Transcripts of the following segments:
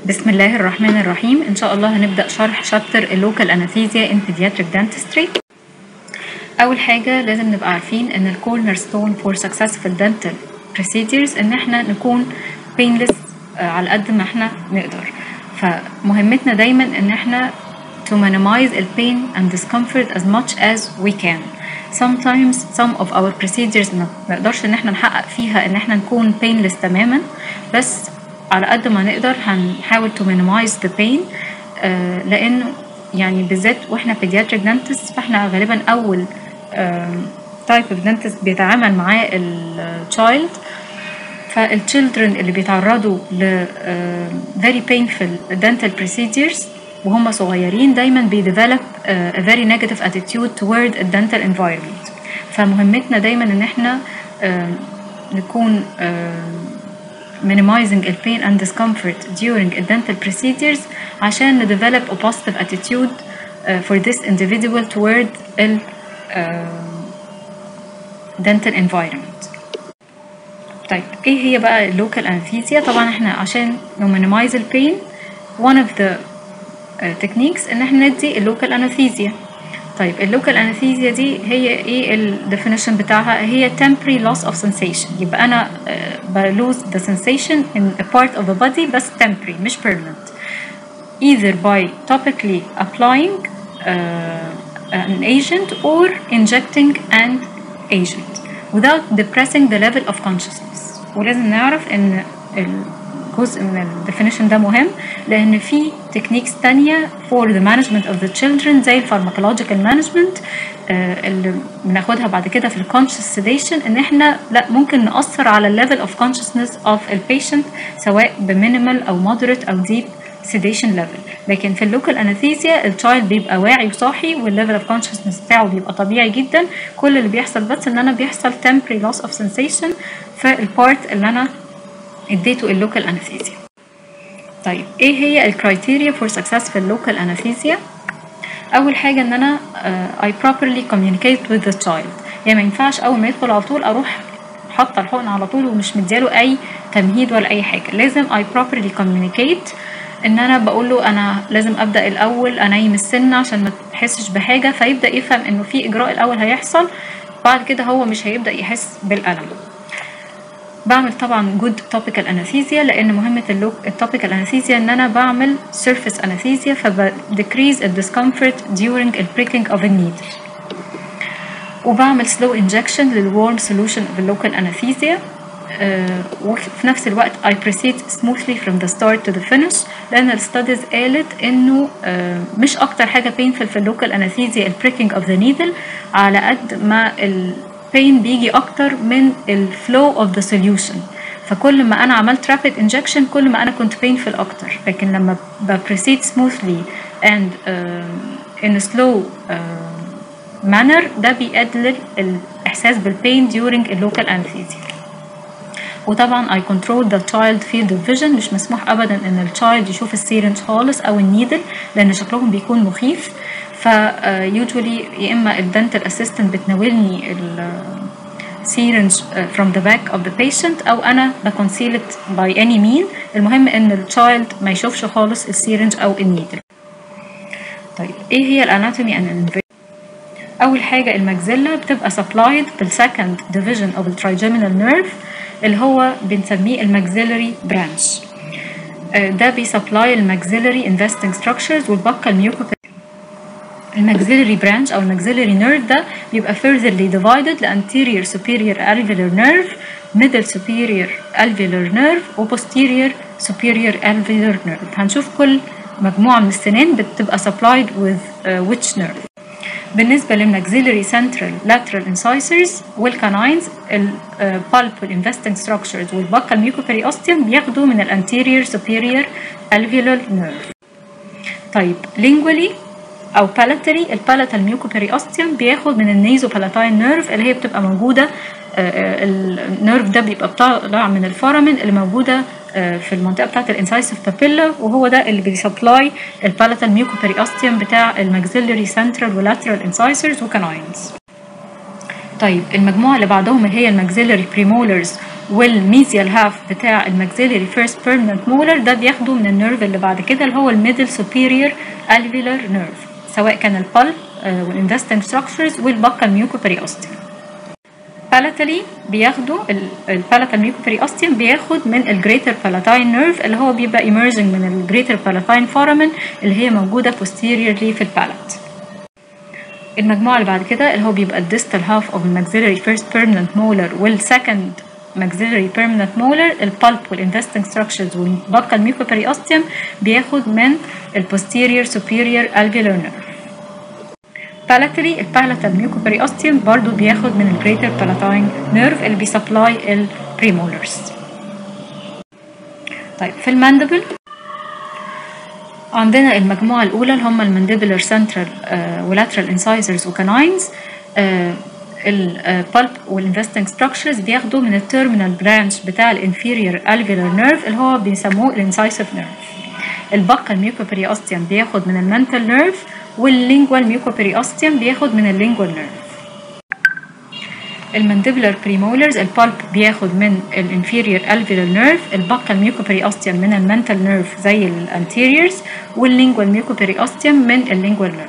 بسم الله الرحمن الرحيم إن شاء الله هنبدأ شرح شابتر اللوكال أناثيزيا in pediatric dentistry أول حاجة لازم نبقى عارفين إن الكورنر ستون for successful dental procedures إن إحنا نكون painless آه، على قد ما إحنا نقدر فمهمتنا دايما إن إحنا to minimize the pain and discomfort as much as we can sometimes some of our procedures ما نقدرش إن إحنا نحقق فيها إن إحنا نكون painless تماما بس على قد ما نقدر هنحاول to minimize the pain آه، لأنه يعني بالذات واحنا pediatric dentist فاحنا غالبا أول تايب اوف dentist بيتعامل معاه التشايلد فالchildren اللي بيتعرضوا ل آه، very painful dental procedures وهم صغيرين دايما بيديفلوب a very negative attitude toward a dental environment فمهمتنا دايما ان احنا آه، نكون آه، minimizing the pain and discomfort during a dental procedures عشان ن develop a positive attitude uh, for this individual toward ال uh, dental environment طيب ايه هي بقى اللوكال انستيزيا طبعا احنا عشان ن minimize the pain one of the uh, techniques ان احنا ندي اللوكال انستيزيا طيب اللوكال انستيزيا دي هي ايه الديفينيشن بتاعها هي temporary loss of sensation يبقى انا uh, بلوز the sensation in a part of the body بس temporary مش permanent either by topically applying uh, an agent or injecting an agent without depressing the level of consciousness ولازم نعرف ان الجزء من الديفينيشن ده مهم لان في تكنيكس تانية for the management of the children زي الفارماكولوجيكال مانجمنت اللي بناخدها بعد كده في الكونشس sedation ان احنا لا ممكن نأثر على الليفل اوف consciousness of البيشنت سواء بمينيمال او moderate او deep sedation level لكن في اللوكال انستيزيا التشايلد بيبقى واعي وصاحي والليفل اوف كونشسنس بتاعه بيبقى طبيعي جدا كل اللي بيحصل بس ان انا بيحصل temporary loss of sensation في البارت اللي انا اديته اللوكال انستيزيا طيب ايه هي الكرايتيريا فور successful local anesthesia اول حاجه ان انا uh, I properly communicate with the child يعني ما ينفعش اول ما يدخل على طول اروح حاطه الحقن على طول ومش مدياله اي تمهيد ولا اي حاجه لازم I properly communicate ان انا بقول له انا لازم ابدا الاول انيم السن عشان ما تحسش بحاجه فيبدا يفهم انه في اجراء الاول هيحصل بعد كده هو مش هيبدا يحس بالالم بعمل طبعا جود توبيكال انستيزيا لان مهمه اللوك التوبيكال انستيزيا ان انا بعمل سيرفيس انستيزيا فبديكريز الديسكمفورت during البريكنج اوف النيدل وبعمل سلو انجكشن للورم سولوشن اوف اللوكال انستيزيا وفي نفس الوقت I proceed smoothly from the start to the finish لأن الستاديز قالت إنه uh, مش أكتر حاجة painful في اللوكال انستيزيا البريكنج اوف ذا نيدل على قد ما البين بيجي أكتر من الفلو اوف ذا solution فكل ما أنا عملت rapid injection كل ما أنا كنت painful أكتر لكن لما ب proceed smoothly and uh, in a slow uh, manner ده بيقلل الإحساس بالبين during اللوكال anesthesia وطبعا I control the child field of vision مش مسموح ابدا ان التشايلد يشوف السيرنج خالص او النيدل لان شكلهم بيكون مخيف ف usually يا اما الدنتال اسيستنت بتناولني السيرنج from the back of the patient او انا بكونسيل it by any mean المهم ان التشايلد ما يشوفش خالص السيرنج او النيدل طيب ايه هي الاناتومي and اول حاجه المجزله بتبقى supplied بالسكند ديفيجن of الترايجيمينال نيرف اللي هو بنسميه الماكسيلري برانش ده بيسبلاي الماكسيلري انفستنج ستراكشرز والبكال ميوكوبي الماكسيلري برانش او الماكسيلري نيرف ده بيبقى furtherly divided ل anterior superior alveolar nerve middle superior alveolar nerve و posterior superior alveolar nerve هنشوف كل مجموعة من السنان بتبقى supplied with uh, which nerve بالنسبة للماكسيلري سنترال lateral incisors والكاناينز البالب والانفستنج ستراكشرز والبكال ميوكوبري اوستيوم بياخدوا من الانتيريور superior alveolar nerve طيب lingually او بالاتري البالاتال ميوكوبري اوستيوم بياخد من النيزو بالاتاين نيرف اللي هي بتبقى موجودة النيرف ده بيبقى طالع من الفورامين اللي موجودة في المنطقه بتاعه الانسايسيف بابيلا وهو ده اللي بيسبلاي البالاتال ميوكوبري اوستيوم بتاع الماكسيلري سنترال ولاترال انسايسرز وكاناينز طيب المجموعه اللي بعدهم اللي هي الماكسيلري بريمولرز والميزيال هاف بتاع الماكسيلري فيرست بيرمننت مولر ده بياخده من النيرف اللي بعد كده اللي هو الميدل سوبيريور الفيلر نيرف سواء كان البالب والانفستنج ستراكشرز والبكال ميوكوبريوستيوم بالاتالي بياخدوا البالاتال ميوكوبريوستيوم بياخد من الجريتر بالاتاين نيرف اللي هو بيبقى emerging من الجريتر بالاتاين فورامين اللي هي موجوده posteriorly في البالات المجموعه اللي بعد كده اللي هو بيبقى الديستال هاف اوف الماكسيلري فيرست بيرمننت مولر والسكند maxillary permanent molar البالب والinvesting structures والبكال ميوكوبريوستيوم بياخد من البوستيريور superior alveolar nerve بالاتري البالاتال ميوكوبريوستيوم برضو بياخد من الجريتر بالاتاين نيرف اللي بيسبلاي البريمولرز طيب في الماندبل عندنا المجموعة الأولى اللي هم المانديبولار سنترال ولاترال انسايزرز وكاناينز البالب والانفستنج ستراكشرز بياخدوا من التيرمينال برانش بتاع الانفيريور الفيلر نيرف اللي هو بيسموه الانسايسيف نيرف البكال ميوكوبريوستيوم بياخد من المنتال نيرف واللينجوال ميوكوبريوستيوم بياخد من اللينجوال نيرف المانديبولار بريمولرز البالب بياخد من الانفيريور الفيلر نيرف البكال ميوكوبريوستيوم من المنتال نيرف زي الانتيريورز واللينجوال ميوكوبريوستيوم من اللينجوال نيرف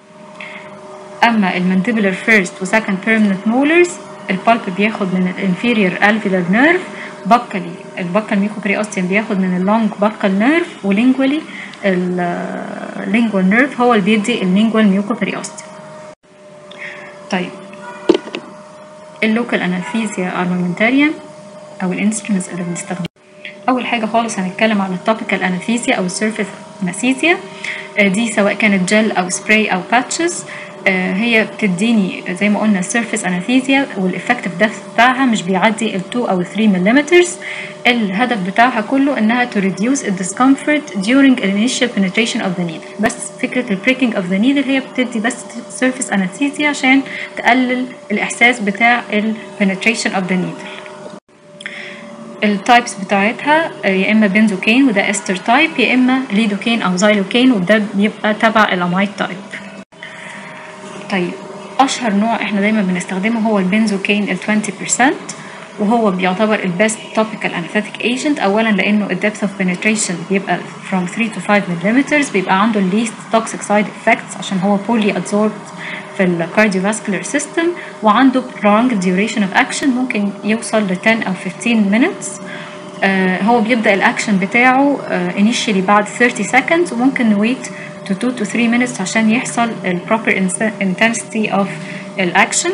اما المانديبولار فيرست وسكند بيرمننت مولرز البالب بياخد من الانفيريور الفيلر نيرف بكالي البكال ميوكوبريوستيوم بياخد من اللونج بكال نيرف ولينجوالي اللينجوال نيرف هو اللي بيدي اللينجوال ميوكوبريوستيوم طيب اللوكال انستيزيا ارمامنتاريان او الانسترومنتس اللي بنستخدمها اول حاجه خالص هنتكلم عن التوبيكال انستيزيا او السيرفيس انستيزيا دي سواء كانت جل او سبراي او باتشز هي بتديني زي ما قلنا السيرفيس انستيزيا والافكتيف ديث بتاعها مش بيعدي ال 2 او 3 ملم الهدف بتاعها كله انها to reduce the discomfort during initial penetration of the needle بس فكره البريكنج اوف ذا needle هي بتدي بس سيرفيس انستيزيا عشان تقلل الاحساس بتاع ال penetration of the needle التايبس بتاعتها يا اما بنزوكين وده استر تايب يا اما ليدوكين او زايلوكين وده بيبقى تبع الامايد تايب طيب اشهر نوع احنا دايما بنستخدمه هو البنزوكين ال 20% وهو بيعتبر البيست توبيكال انستيك ايجنت اولا لانه الدبث اوف penetration بيبقى from 3 to 5 ملم بيبقى عنده الليست توكسيك سايد افكتس عشان هو بولي adsorbed في الكارديوفاسكولار سيستم وعنده prolonged duration of action ممكن يوصل ل 10 او 15 minutes آه هو بيبدا الاكشن بتاعه آه initially بعد 30 seconds وممكن نويت to 2 to 3 minutes عشان يحصل ال proper intensity of الاكشن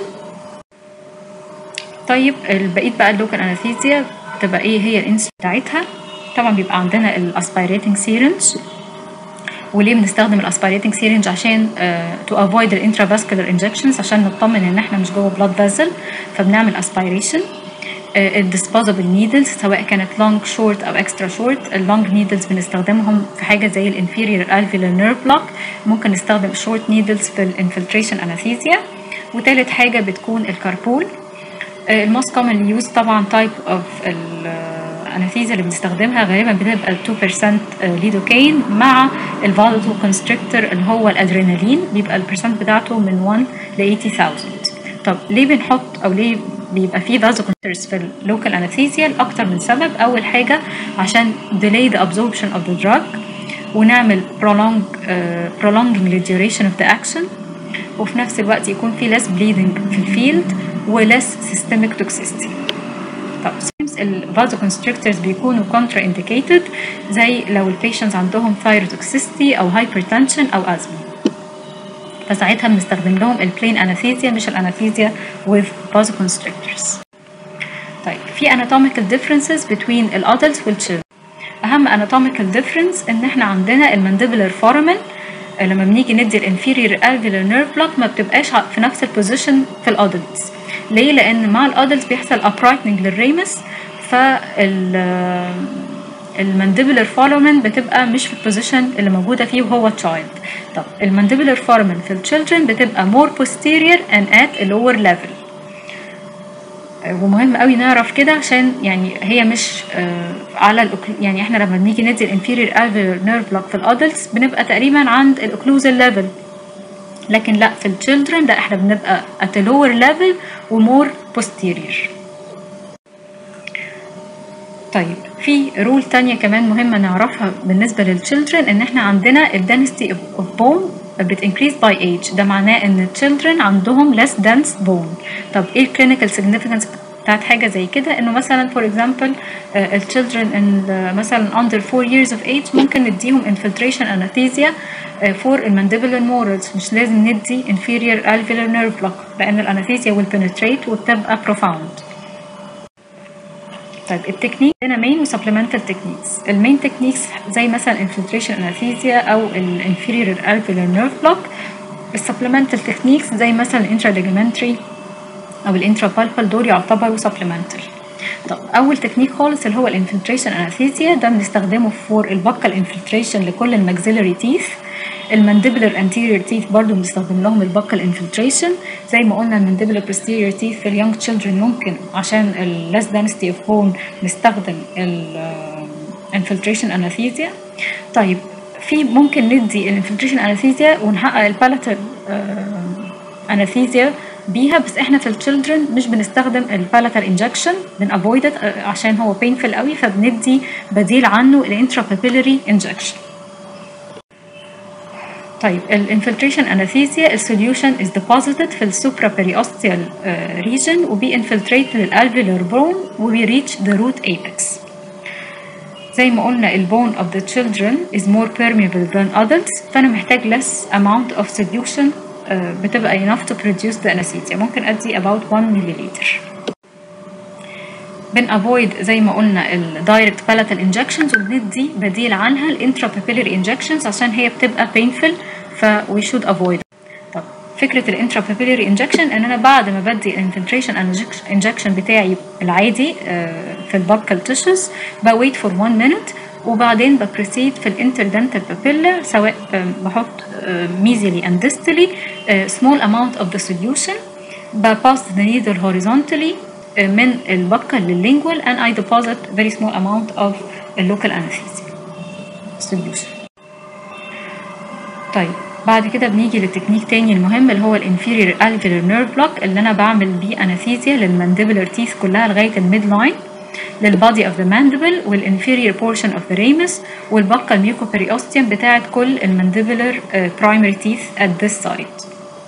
طيب البقيت بقى اللوكال انستيزيا بتبقى ايه هي الانس بتاعتها طبعا بيبقى عندنا الاسبيريتنج سيرنج وليه بنستخدم الاسبيريتنج سيرنج عشان تو افويد الانترافاسكولار انجكشنز عشان نطمن ان احنا مش جوه بلاد فيزل فبنعمل اسبيريشن الديسبوزبل نيدلز سواء كانت لونج شورت او اكسترا شورت اللونج نيدلز بنستخدمهم في حاجه زي الانفيريور الفيلر نيرف بلوك ممكن نستخدم شورت نيدلز في الانفلتريشن انستيزيا وتالت حاجه بتكون الكاربول الموست كومن يوز طبعا تايب اوف الانستيزيا اللي بنستخدمها غالبا بتبقى 2% ليدوكين مع الفالوتو كونستريكتور اللي هو الادرينالين بيبقى البرسنت بتاعته من 1 ل 80000 طب ليه بنحط او ليه بيبقى فيه فازوكونسترز في اللوكال انستيزيا لاكتر من سبب اول حاجه عشان delay the absorption of the drug ونعمل prolong uh, prolonging the duration of the action وفي نفس الوقت يكون في less bleeding في الفيلد ولس systemic toxicity طب الفازوكونستريكتورز بيكونوا كونترا انديكيتد زي لو البيشنتس عندهم ثايروتوكسيستي او هايبرتنشن او ازمه فساعتها بنستخدم لهم البلين انستيزيا مش الانستيزيا with vasoconstrictors طيب في anatomical differences between الادلتس والchildren اهم anatomical difference ان احنا عندنا المانديبولار فورامين لما بنيجي ندي الانفيريور الفيلر نيرف بلوك ما بتبقاش في نفس البوزيشن في الادلتس ليه لان مع الادلتس بيحصل ابرايتنج للريمس فال المانديبولار فورامين بتبقى مش في البوزيشن اللي موجوده فيه وهو تشايلد طب المانديبولار فورامين في التشيلدرن بتبقى more posterior and at a lower level ومهم قوي نعرف كده عشان يعني هي مش آه على الأكل يعني احنا لما بنيجي ندي الانفيريور الفير نيرف بلوك في الادلتس بنبقى تقريبا عند الاوكلوزال ليفل لكن لا في التشيلدرن لا احنا بنبقى at a lower level ومور posterior طيب في رول تانية كمان مهمة نعرفها بالنسبة للchildren ان احنا عندنا ال density of- of bone بت increase by age ده معناه ان children عندهم less dense bone طب ايه ال clinical significance بتاعت حاجة زي كده انه مثلا for example ال children in the- مثلا under 4 years of age ممكن نديهم infiltration anesthesia آه، for المانديبولار molars مش لازم ندي inferior alveolar nerve block لان الانستيزيا will penetrate وبتبقى profound طيب التكنيك هنا مين وسبلمنتال تكنيكس المين تكنيكس زي مثلا infiltration anesthesia او ال inferior alveolar nerve block السبلمنتال تكنيكس زي مثلا intraligamentary او الانترا بالبال دول يعتبروا سبلمنتال طب اول تكنيك خالص اللي هو الانفلتريشن انستيزيا ده بنستخدمه فور البكال انفلتريشن لكل الماكسيلري تيث المانديبلر انتيريور تيث برضو بنستخدم لهم البكال انفلتريشن زي ما قلنا المانديبلر posterior تيث في اليونج تشيلدرن ممكن عشان الليس density اوف بون نستخدم الانفلتريشن انستيزيا طيب في ممكن ندي الانفلتريشن انستيزيا ونحقق البالاتال انستيزيا بيها بس احنا في التشيلدرن مش بنستخدم البالاتال انجكشن بنافويد عشان هو بينفل قوي فبندي بديل عنه الانترا بابيلري انجكشن طيب الانفلتريشن انستيزيا السوليوشن از deposited في السوبرا periosteal ريجن وبي انفلتريت للالفيولار بون وبيريتش ذا روت apex زي ما قلنا البون of the children is more permeable than adults فأنا محتاج less amount of solution uh, بتبقى enough to produce the anesthesia ممكن أدي about 1 milliliter بن avoid زي ما قلنا ال direct palatal injections وبندي بديل عنها ال intrapapillary injections عشان هي بتبقى painful ف we should avoid طب فكرة ال intrapapillary injection ان انا بعد ما بدي ال infiltration injection بتاعي العادي آه، في البكال tissues ب wait for one minute وبعدين ببروسيد في الانتردنتال بابيلا سواء آه، بحط ميزيلي and distally آه، small amount of the solution بباس the needle horizontally آه، من البكال لللينجوال and I deposit very small amount of local anesthesia solution طيب بعد كده بنيجي للتكنيك تاني المهم اللي هو الانفيريور alveolar nerve block اللي انا بعمل بيه انستيزيا للمانديبولار تيث كلها لغايه الميد لاين للبادي اوف ذا مانديبل والانفيريور بورشن اوف ذا ريمس والبقه الميوكوبريوستيوم بتاعت كل المانديبولار برايمري تيث at this side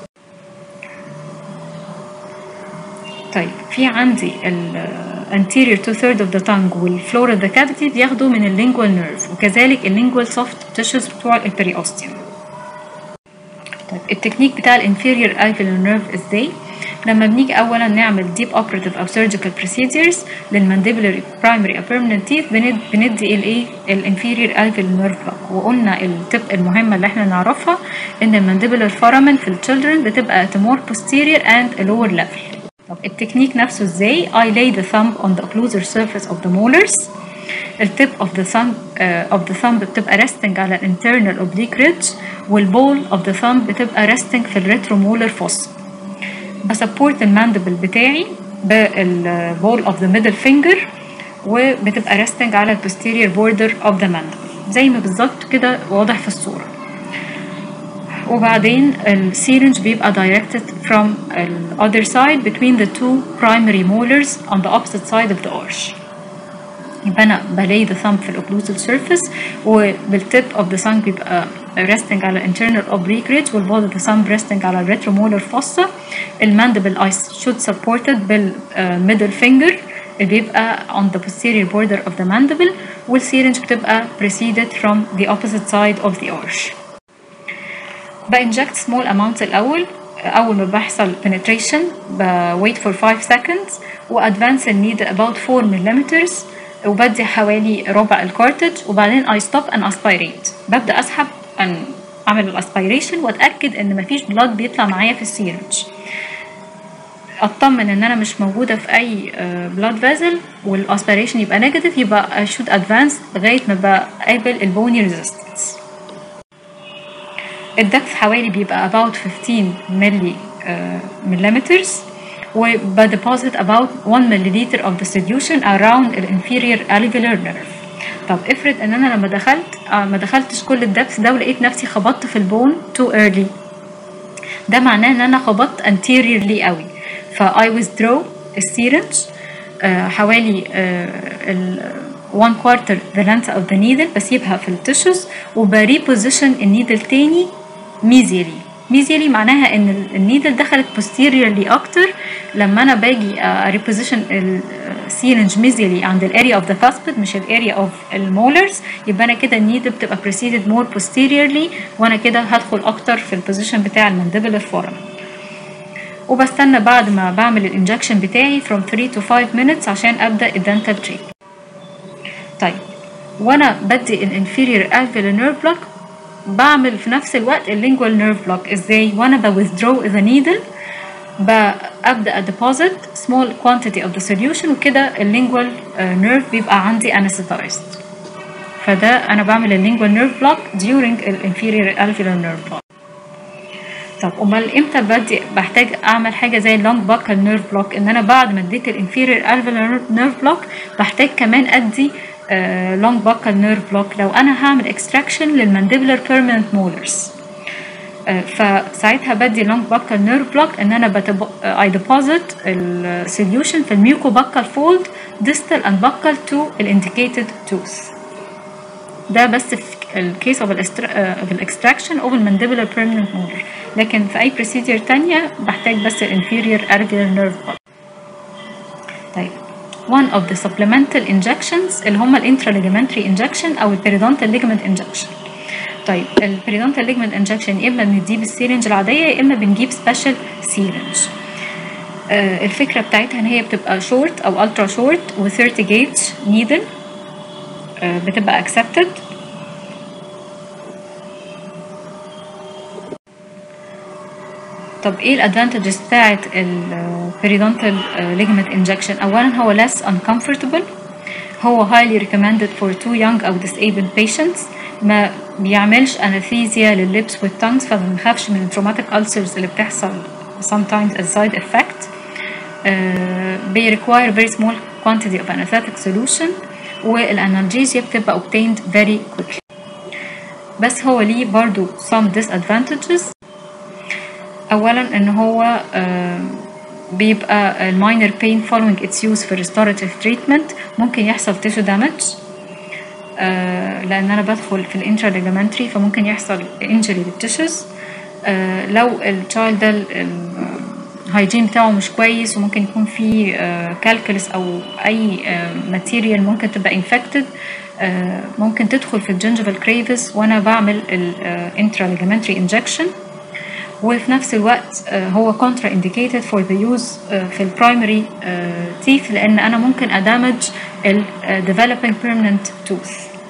طيب في عندي ال anterior two third of the tongue والفلور of the cavity بياخدوا من اللينجوال نيرف وكذلك اللينجوال soft tissues بتوع البريوستيوم طيب التكنيك بتاع الانفيريور alveolar nerve ازاي لما بنيجي اولا نعمل deep operative او surgical procedures للمانديبولار primary or permanent teeth بند- بندي الايه الانفيريور alveolar nerve block وقلنا التب المهمه اللي احنا نعرفها ان المانديبولار foramen في الchildren بتبقى at a more posterior and a lower level طب التكنيك نفسه ازاي I lay the thumb on the occlusal surface of the molars التip of the thumb uh, of the thumb بتبقى resting على internal oblique ridge والبول of the thumb بتبقى resting في الريترومولر fossa بسبورت الماندبل بتاعي بالبول of the middle finger وبتبقى resting على ال posterior border of the mandible زي ما بالظبط كده واضح في الصورة وبعدين السيرنج بيبقى directed from the other side between the two primary molars on the opposite side of the arch يبقى انا بلاي the thumb في الاوكلوزال surface وبالتip of the thumb بيبقى resting على internal oblique ridge والبول of the thumb resting على retromolar fossa الماندبل I should supported بالmiddle finger اللي بيبقى on the posterior border of the mandible والسيرنج بتبقى preceded from the opposite side of the arch بانجكت small amounts الأول أول ما بيحصل penetration ب wait for 5 seconds و advance النيد about 4 millimeters وبدي حوالي ربع الكارتج وبعدين I stop and aspirate ببدأ أسحب أن أعمل الاسبيريشن وأتأكد إن مفيش blood بيطلع معايا في السيرنج اطمن ان انا مش موجوده في اي بلاد فيزل والاسبيريشن يبقى نيجاتيف يبقى I should advance لغايه ما بقابل البوني ريزيستنس الدبث حوالي بيبقى about 15 ملي millimeters وبديبوزيت about 1 milliliter of the solution around the inferior alveolar nerve طب افرض ان انا لما دخلت آه ما دخلتش كل الدبث ده ولقيت نفسي خبطت في البون too early ده معناه ان انا خبطت anteriorly قوي ف I withdraw السيرنج آه حوالي آه ال one quarter the length of the needle بسيبها في التشوز وبريبوزيشن النيدل تاني ميزيلي ميزيلي معناها ان النيدل دخلت posteriorly اكتر لما انا باجي ريبوزيشن السيرنج ميزيلي عند الاريا اوف ذا كاسبت مش الاريا اوف المولرز يبقى انا كده النيدل بتبقى preceded more posteriorly وانا كده هدخل اكتر في البوزيشن بتاع المانديبولار فورم وبستنى بعد ما بعمل الانجكشن بتاعي from 3 to 5 minutes عشان ابدا الدنتال تريت طيب وانا بدي الانفيريور alveolar nerve block بعمل في نفس الوقت اللينجوال نيرف بلوك ازاي وانا بويذرو ذا نيدل ببدا deposit small quantity of the solution وكده اللينجوال نيرف بيبقى عندي anesthetized فده انا بعمل اللينجوال نيرف بلوك during الانفيريور alveolar nerve block طب امال امتى بدي بحتاج اعمل حاجه زي اللونج باكال نيرف بلوك ان انا بعد ما اديت الانفيريور alveolar نيرف بلوك بحتاج كمان ادي لونج باكال نيرف بلوك لو انا هعمل اكستراكشن للمانديبولار بيرمننت مولرز فساعتها بدي لونج باكال نيرف بلوك ان انا بتب... اي ديبوزيت السوليوشن في الميوكو باكال فولد ديستال اند باكال تو الانديكيتد توث ده بس في الكيس اوف الاكستراكشن اوف المانديبولار بيرمننت مولر لكن في اي بروسيدير تانية بحتاج بس الانفيريور alveolar نيرف بلوك طيب one of the supplemental injections اللي هم الانتراليجمنتري injection او البيريدونتال ليجمنت injection طيب البيريدونتال ليجمنت injection يا اما بنديه بالسيرنج العاديه يا اما بنجيب سبيشال سيرنج آه الفكره بتاعتها ان هي بتبقى شورت او الترا شورت و 30 جيج نيدل آه بتبقى accepted طب ايه الادفانتجز بتاعت البيريدونتال ليجمنت انجكشن اولا هو less uncomfortable هو highly recommended for too young او disabled patients ما بيعملش انستيزيا لللبس والتانجز فما بنخافش من التروماتيك ulcers اللي بتحصل sometimes as side effect uh, بي require very small quantity of anesthetic solution والانالجيزيا بتبقى obtained very quickly بس هو ليه برضو some disadvantages اولا ان هو بيبقى الماينر بين following its use في restorative treatment ممكن يحصل tissue damage لان انا بدخل في الانترا ليجامنتري فممكن يحصل injury للتشوز لو التشايلد ده الهايجين بتاعه مش كويس وممكن يكون فيه كالكولس او اي ماتيريال ممكن تبقى infected ممكن تدخل في الجنجفال كريفس وانا بعمل الانترا ليجامنتري انجكشن وفي نفس الوقت هو contra indicated for the use في البرايمري teeth لان انا ممكن ادامج ال developing permanent tooth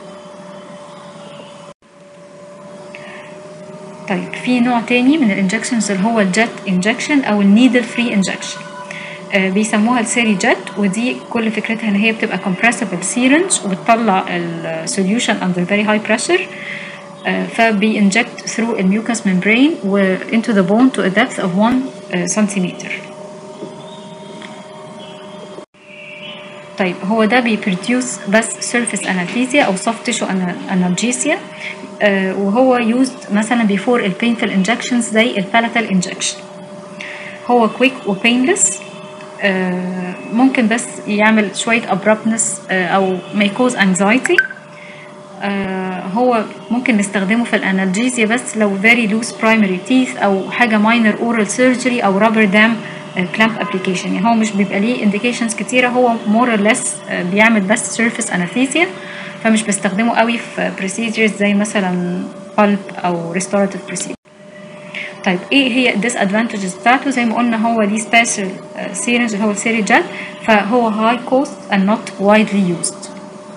طيب في نوع تاني من الانجكشنز اللي هو الجت انجكشن او النيدل فري انجكشن بيسموها السيري جت ودي كل فكرتها ان هي بتبقى compressible syringe وبتطلع السوليوشن under very high pressure فبينجكت through الميوكس membrane و into the bone to a depth of 1 centimeter طيب هو ده بيبروديوس بس surface anesthesia أو soft tissue analgesia آه وهو used مثلا before ال painful injections زي ال palatal injection هو quick و painless آه ممكن بس يعمل شوية abruptness آه أو may cause anxiety آه هو ممكن نستخدمه في الانالجيزيا بس لو very loose primary teeth او حاجه minor oral surgery او rubber dam clamp application يعني هو مش بيبقى ليه indications كتيره هو more or less آه بيعمل بس surface anesthesia فمش بستخدمه قوي في procedures زي مثلا pulp او restorative procedure طيب ايه هي disadvantages بتاعته زي ما قلنا هو ليه special syringe اللي هو السيري جل فهو high cost and not widely used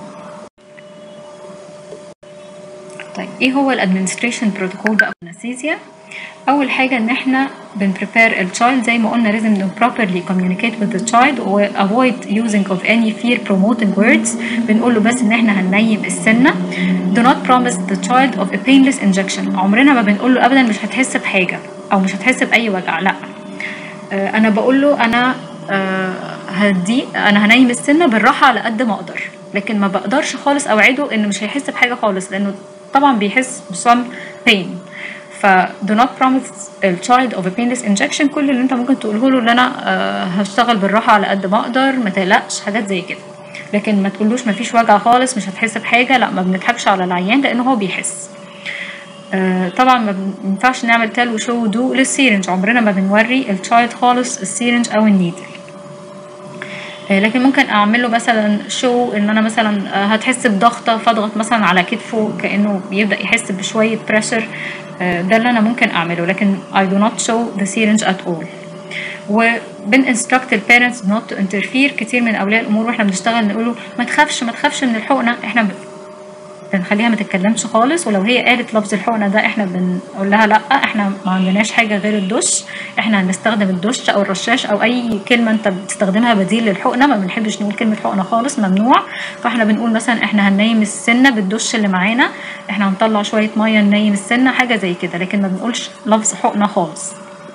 طيب ايه هو الادمنستريشن بروتوكول بقى انستيزيا اول حاجه ان احنا بنبريبير التشايلد زي ما قلنا لازم ن properly communicate with the child و avoid using of any fear promoting words بنقول له بس ان احنا هننيم السنه do not promise the child of a painless injection عمرنا ما بنقول له ابدا مش هتحس بحاجه او مش هتحس باي وجع لا آه انا بقول له انا آه هدي انا هنيم السنه بالراحه على قد ما اقدر لكن ما بقدرش خالص اوعده انه مش هيحس بحاجه خالص لانه طبعا بيحس بسم pain ف do not promise a child of a painless injection كل اللي انت ممكن تقوله له ان انا آه هشتغل بالراحه على قد ما اقدر ما تقلقش حاجات زي كده لكن ما تقولوش ما فيش وجع خالص مش هتحس بحاجه لا ما بنضحكش على العيان لان هو بيحس آه طبعا ما ينفعش نعمل تال وشو ودو للسيرنج عمرنا ما بنوري التشايلد خالص السيرنج او النيدل آه لكن ممكن اعمل له مثلا شو ان انا مثلا آه هتحس بضغطه فاضغط مثلا على كتفه كانه بيبدا يحس بشويه بريشر ده اللي انا ممكن اعمله لكن I do not show the syringe at all وبن instruct البيرنتس not to interfere كتير من اولياء الامور واحنا بنشتغل نقول له ما تخافش ما تخافش من الحقنه احنا بنخليها ما تتكلمش خالص ولو هي قالت لفظ الحقنه ده احنا بنقول لها لا احنا ما عندناش حاجه غير الدش احنا هنستخدم الدش او الرشاش او اي كلمه انت بتستخدمها بديل للحقنه ما بنحبش نقول كلمه حقنه خالص ممنوع فاحنا بنقول مثلا احنا هننيم السنه بالدش اللي معانا احنا هنطلع شويه ميه ننيم السنه حاجه زي كده لكن ما بنقولش لفظ حقنه خالص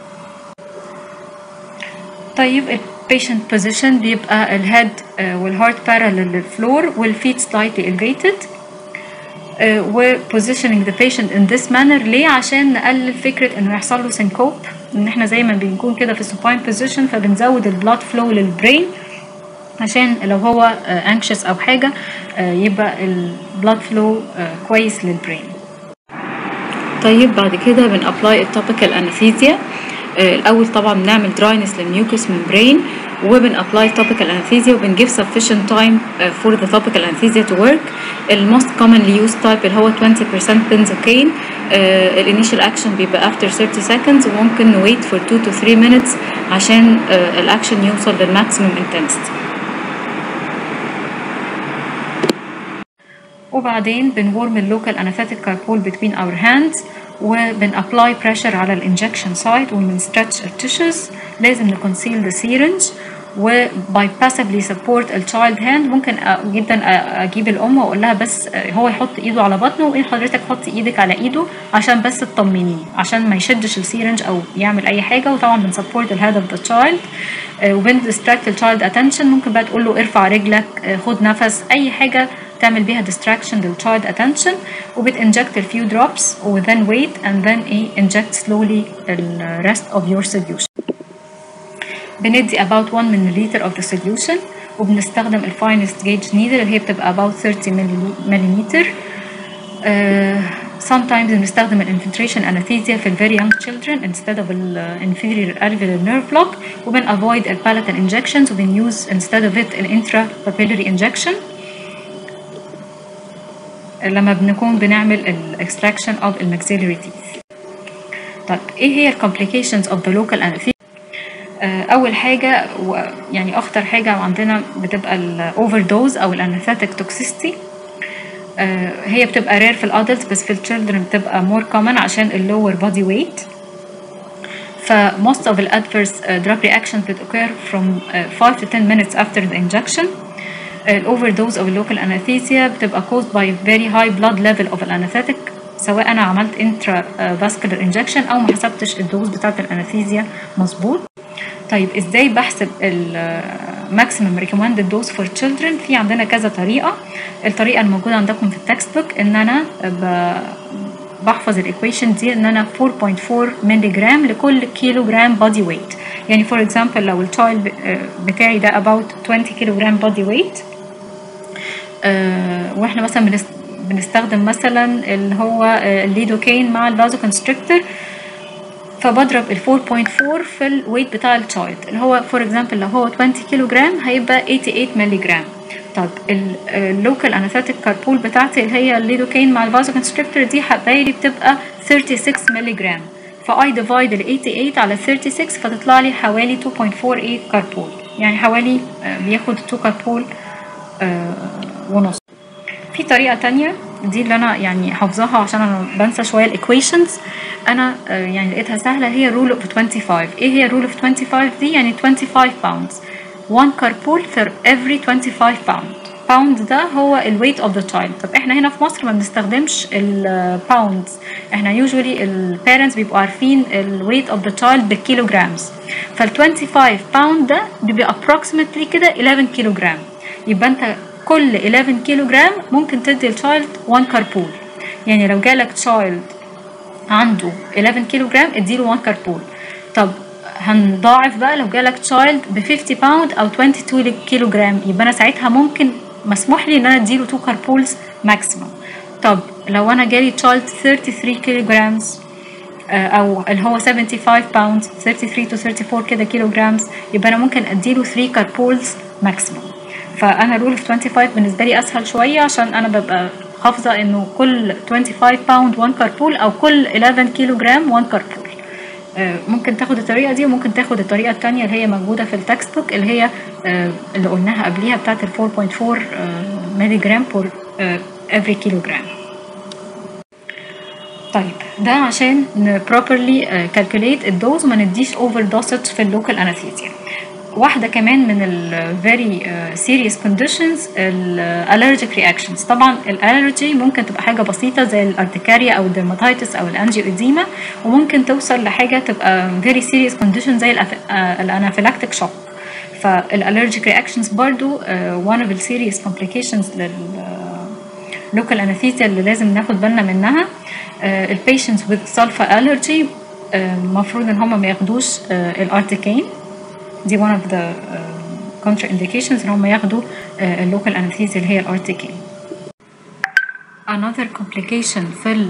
طيب البيشنت بوزيشن بيبقى الهيد والهارت بارالل للفلور والفيت سلايتلي elevated و positioning the patient in this manner ليه عشان نقلل فكرة انه يحصل له سينكوب ان احنا زي ما بنكون كده في supine position فبنزود البلاد فلو للبرين عشان لو هو anxious او حاجة يبقى البلاد فلو كويس للبرين طيب بعد كده بنابلاي التوبيكال انستيزيا الاول طبعا بنعمل دراينس للميوكس ممبرين وبن ابلاي topical anesthesia وبن give sufficient time uh, for the topical anesthesia to work الموست commonly used type اللي هو 20% benzocaine uh, الانيشال اكشن بيبقى after 30 seconds وممكن wait for 2 to 3 minutes عشان uh, الاكشن يوصل للماكسيمم intensity وبعدين بنورم اللوكال anesthetic carpol between our hands وبن apply pressure على الانجكشن سايت وبن stretch التشوز لازم نكونسيل ذا syringe و by passively support التشايلد هاند ممكن جدا اجيب الام واقول لها بس هو يحط ايده على بطنه وايه حضرتك حطي ايدك على ايده عشان بس تطمنيه عشان ما يشدش السيرنج او يعمل اي حاجه وطبعا بنسبورت الهيد اوف ذا تشايلد وبن distract التشايلد اتنشن ممكن بقى تقول له ارفع رجلك خد نفس اي حاجه تعمل بيها distraction للchild attention وبتinject a few drops و then wait and then ايه inject slowly the rest of your solution بندي about 1 milliliter of the solution وبنستخدم ال finest gauge needle اللي هي بتبقى about 30 milliliter uh, sometimes بنستخدم ال infiltration anesthesia في ال very young children instead of ال inferior alveolar nerve block وبن avoid ال palatal injections وبن use instead of it ال intrapapillary injection لما بنكون بنعمل الاكستراكشن اوف الماكسيلري تيث طيب ايه هي الكومبليكيشنز اوف ذا لوكال انستيزيا اول حاجه يعني اخطر حاجه عندنا بتبقى الاوفر دوز او الانستيك توكسيستي هي بتبقى رير في الادلتس بس في التشيلدرن بتبقى مور كومن عشان اللور بودي ويت ف most of the adverse uh, drug reactions that occur from uh, 5 to 10 minutes after the injection الاوفردوز او اللوكال انستيزيا بتبقى caused by very high blood level of الانستيك سواء انا عملت انترا فاسكولار انجكشن او ما حسبتش الدوز بتاعه الانستيزيا مظبوط طيب ازاي بحسب الماكسيمم ريكومندد دوز فور تشيلدرن في عندنا كذا طريقه الطريقه الموجوده عندكم في التكست بوك ان انا بحفظ الايكويشن دي ان انا 4.4 مللي جرام لكل كيلو جرام بودي ويت يعني فور اكزامبل لو التشايلد بتاعي ده about 20 كيلو جرام بودي ويت أه واحنا مثلا بنست بنستخدم مثلا اللي هو الليدوكين مع الفازو كونستريكتور فبضرب ال 4.4 في الويت بتاع التشايلد اللي هو فور اكزامبل لو هو 20 كيلو جرام هيبقى 88 مللي جرام طب اللوكال انستيك كاربول بتاعتي اللي هي الليدوكين مع الفازو كونستريكتور دي حبايبي بتبقى 36 مللي جرام فاي ديفايد ال 88 على 36 فتطلع لي حوالي 2.48 كاربول يعني حوالي بياخد 2 كاربول ونص في طريقة تانية دي اللي أنا يعني حافظاها عشان أنا بنسى شوية الإيكويشنز أنا يعني لقيتها سهلة هي رول اوف 25 إيه هي رول اوف 25 دي يعني 25 pounds 1 كاربول for every 25 pound باوند ده هو الويت اوف ذا تشايلد طب احنا هنا في مصر ما بنستخدمش الباوندز احنا يوجوالي البيرنتس بيبقوا عارفين الويت اوف ذا تشايلد بالكيلو جرامز فال 25 باوند ده بيبقى approximately كده 11 كيلو جرام يبقى انت كل 11 كيلو جرام ممكن تدي التشايلد 1 كاربول يعني لو جالك تشايلد عنده 11 كيلو جرام اديله 1 كاربول طب هنضاعف بقى لو جالك تشايلد ب 50 باوند او 22 كيلو جرام يبقى انا ساعتها ممكن مسموح لي ان انا اديله 2 كاربولز ماكسيموم طب لو انا جالي تشايلد 33 كيلو جرامز او اللي هو 75 باوند 33 to 34 كده كيلو جرامز يبقى انا ممكن اديله 3 كاربولز ماكسيموم فانا رول اوف 25 بالنسبه لي اسهل شويه عشان انا ببقى حافظه انه كل 25 باوند 1 كاربول او كل 11 كيلو جرام 1 كاربول ممكن تاخد الطريقه دي وممكن تاخد الطريقه الثانيه اللي هي موجوده في التكست بوك اللي هي اللي قلناها قبليها بتاعه ال 4.4 ملي جرام بور every كيلو جرام طيب ده عشان properly calculate الدوز وما نديش اوفر dosage في اللوكال انستيزيا واحده كمان من ال very uh, serious conditions ال allergic reactions طبعا الالرجي ممكن تبقى حاجه بسيطه زي الارتكاريا او الدرماتيتس او الانجيو اديما وممكن توصل لحاجه تبقى very serious condition زي الانافيلاكتيك شوك فالالرجيك رياكشنز برضو uh, one of the serious complications لل local anesthesia اللي لازم ناخد بالنا منها البيشنتس with sulfa allergy المفروض ان هم ما ياخدوش الارتيكين دي one of the uh, contraindications ان هم ياخدوا اللوكال anesthesia اللي هي الارتيكين another complication في ال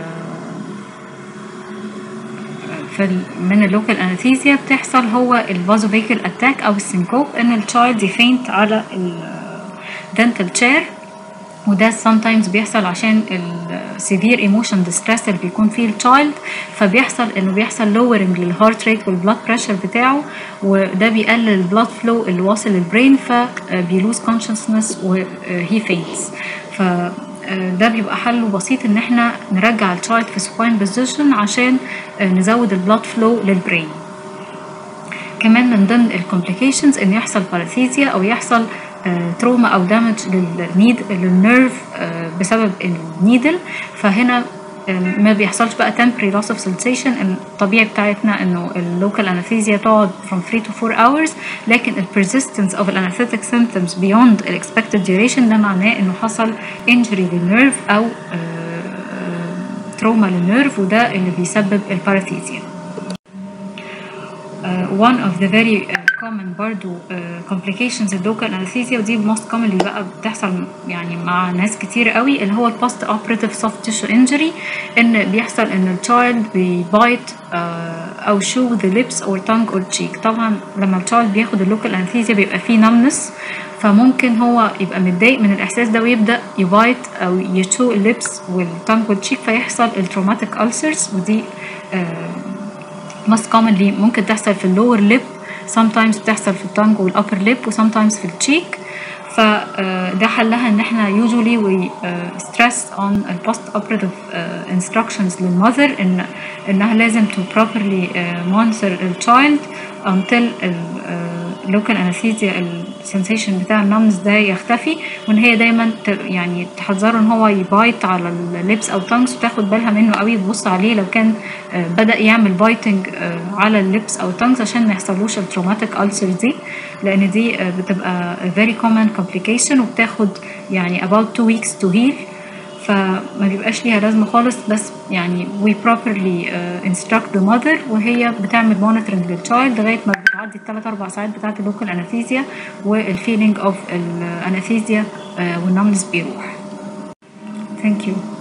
في ال من اللوكال انستيزيا بتحصل هو الفازوفيكال اتاك او السنكوب ان التشايلد يفينت على الدنتال تشير وده sometimes بيحصل عشان السيفير ايموشن ديستريس اللي بيكون فيه التشايلد فبيحصل انه بيحصل lowering للهارت ريت والبلاد بريشر بتاعه وده بيقلل البلاد فلو اللي واصل للبرين فبيلوز كونشسنس وهي فينتس ف ده بيبقى حله بسيط ان احنا نرجع التشايلد في سباين بوزيشن عشان نزود البلاد فلو للبرين كمان من ضمن الكومبليكيشنز ان يحصل باراسيزيا او يحصل تروما او دامج للنيد للنيرف بسبب النيدل فهنا ما بيحصلش بقى temporary loss of sensation الطبيعي بتاعتنا انه اللوكال anesthesia تقعد from 3 to 4 hours لكن ال persistence of anesthetic symptoms beyond the expected duration ده معناه انه حصل injury للنيرف او تروما للنيرف وده اللي بيسبب الباراسيزيا uh, one of the very uh, common برضو uh, complications اللوكال anesthesia ودي most commonly بقى بتحصل يعني مع ناس كتير قوي اللي هو البوست operative soft tissue injury ان بيحصل ان التشايلد بيبايت uh, او show the lips or tongue or cheek طبعا لما التشايلد بياخد اللوكال anesthesia بيبقى فيه numbness فممكن هو يبقى متضايق من الاحساس ده ويبدا يبايت او يشو الليبس والتانج والتشيك فيحصل التروماتيك ulcers ودي uh, most commonly ممكن تحصل في اللور ليب sometimes بتحصل في التانج والابر ليب وسometimes في التشيك فده حلها ان احنا usually we uh, stress on the post operative uh, instructions للمother ان انها لازم to properly uh, monitor الchild until ال local anesthesia السنسيشن بتاع النمز ده يختفي وان هي دايما يعني تحذره ان هو يبايت على الليبس او تانجز وتاخد بالها منه قوي تبص عليه لو كان بدا يعمل بايتنج على الليبس او تانجز عشان ما يحصلوش التروماتيك ulcer دي لان دي بتبقى very common complication وبتاخد يعني about two weeks to heal فما بيبقاش ليها لازمه خالص بس يعني we properly uh, instruct the mother وهي بتعمل monitoring للchild لغايه ما بتعدي الثلاث اربع ساعات بتاعه اللوكال انستيزيا والفيلينج اوف الانستيزيا والنملس بيروح. Thank you.